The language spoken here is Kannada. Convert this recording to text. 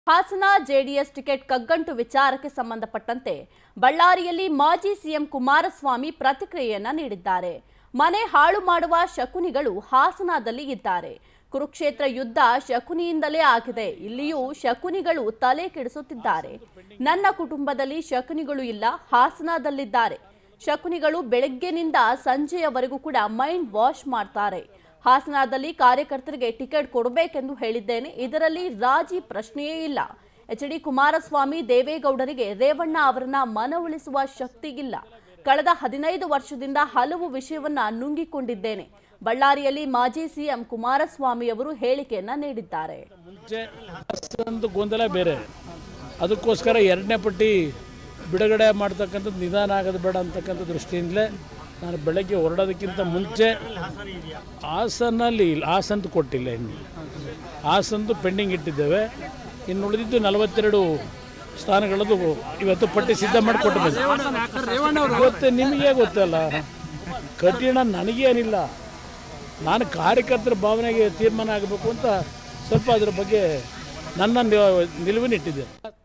ಹಾಸನ ಜೆಡಿಎಸ್ ಟಿಕೆಟ್ ಕಗ್ಗಂಟು ವಿಚಾರಕ್ಕೆ ಸಂಬಂಧಪಟ್ಟಂತೆ ಬಳ್ಳಾರಿಯಲ್ಲಿ ಮಾಜಿ ಸಿಎಂ ಕುಮಾರಸ್ವಾಮಿ ಪ್ರತಿಕ್ರಿಯೆಯನ್ನ ನೀಡಿದ್ದಾರೆ ಮನೆ ಹಾಳು ಮಾಡುವ ಶಕುನಿಗಳು ಹಾಸನದಲ್ಲಿ ಇದ್ದಾರೆ ಕುರುಕ್ಷೇತ್ರ ಯುದ್ಧ ಶಕುನಿಯಿಂದಲೇ ಆಗಿದೆ ಇಲ್ಲಿಯೂ ಶಕುನಿಗಳು ತಲೆ ಕೆಡಿಸುತ್ತಿದ್ದಾರೆ ನನ್ನ ಕುಟುಂಬದಲ್ಲಿ ಶಕುನಿಗಳು ಇಲ್ಲ ಹಾಸನದಲ್ಲಿದ್ದಾರೆ ಶಕುನಿಗಳು ಬೆಳಗ್ಗೆನಿಂದ ಸಂಜೆಯವರೆಗೂ ಕೂಡ ಮೈಂಡ್ ವಾಶ್ ಮಾಡ್ತಾರೆ ಹಾಸನದಲ್ಲಿ ಕಾರ್ಯಕರ್ತರಿಗೆ ಟಿಕೆಟ್ ಕೊಡಬೇಕೆಂದು ಹೇಳಿದ್ದೇನೆ ಇದರಲ್ಲಿ ರಾಜಿ ಪ್ರಶ್ನೆಯೇ ಇಲ್ಲ ಎಚ್ ಡಿ ಕುಮಾರಸ್ವಾಮಿ ದೇವೇಗೌಡರಿಗೆ ರೇವಣ್ಣ ಅವರನ್ನ ಮನವೊಲಿಸುವ ಶಕ್ತಿ ಇಲ್ಲ ಕಳೆದ ಹದಿನೈದು ವರ್ಷದಿಂದ ಹಲವು ವಿಷಯವನ್ನ ನುಂಗಿಕೊಂಡಿದ್ದೇನೆ ಬಳ್ಳಾರಿಯಲ್ಲಿ ಮಾಜಿ ಸಿಎಂ ಕುಮಾರಸ್ವಾಮಿ ಅವರು ಹೇಳಿಕೆಯನ್ನ ನೀಡಿದ್ದಾರೆ ಮುಂಚೆ ಒಂದು ಗೊಂದಲ ಬೇರೆ ಅದಕ್ಕೋಸ್ಕರ ಎರಡನೇ ಪಟ್ಟಿ ಬಿಡುಗಡೆ ಮಾಡ್ತಕ್ಕಂಥದ್ದು ನಿಧಾನ ಆಗೋದು ಬೇಡ ಅಂತಕ್ಕಂಥ ದೃಷ್ಟಿಯಿಂದಲೇ ನಾನು ಬೆಳಗ್ಗೆ ಹೊರಡೋದಕ್ಕಿಂತ ಮುಂಚೆ ಹಾಸನಲ್ಲಿ ಇಲ್ಲ ಹಾಸನದ್ದು ಕೊಟ್ಟಿಲ್ಲ ಇನ್ನು ಹಾಸನದ್ದು ಪೆಂಡಿಂಗ್ ಇಟ್ಟಿದ್ದೇವೆ ಇನ್ನು ಉಳಿದಿದ್ದು ನಲವತ್ತೆರಡು ಸ್ಥಾನಗಳದ್ದು ಇವತ್ತು ಪಟ್ಟಿ ಸಿದ್ಧ ಮಾಡಿ ಕೊಟ್ಟು ಗೊತ್ತೇ ನಿಮಗೆ ಗೊತ್ತಲ್ಲ ಕಠಿಣ ನನಗೇನಿಲ್ಲ ನಾನು ಕಾರ್ಯಕರ್ತರ ಭಾವನೆಗೆ ತೀರ್ಮಾನ ಆಗಬೇಕು ಅಂತ ಸ್ವಲ್ಪ ಅದ್ರ ಬಗ್ಗೆ ನನ್ನ ನಿಲುವಿನಿಟ್ಟಿದ್ದೆ